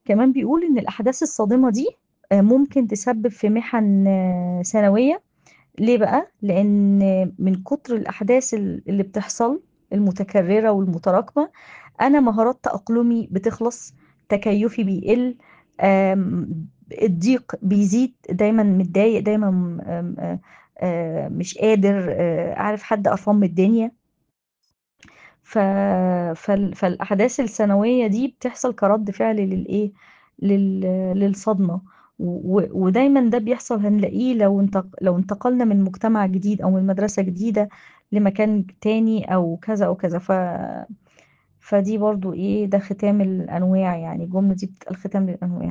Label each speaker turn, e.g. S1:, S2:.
S1: كمان بيقول إن الأحداث الصادمة دي آآ ممكن تسبب في مِحَن ثانوية، ليه بقى؟ لإن من كتر الأحداث ال اللي بتحصل المتكررة والمتراكمة، أنا مهارات تأقلمي بتخلص، تكيُّفي بيقل، آمم الضيق بيزيد، دايمًا متضايق، دايمًا م آمم آآ آآ مش قادر، آآ عارف حد قرفان من الدنيا. ف فال فالأحداث الثانوية دي بتحصل كرَد فعل للإيه، لل للصدمة، و و ودايمًا ده بيحصل هنلاقيه لو انتق لو انتقلنا من مجتمع جديد أو من مدرسة جديدة لمكان تاني أو كذا أو كذا، ف فدي برضه إيه، ده ختام الأنواع يعني، الجملة دي بتتقال ختام للأنواع.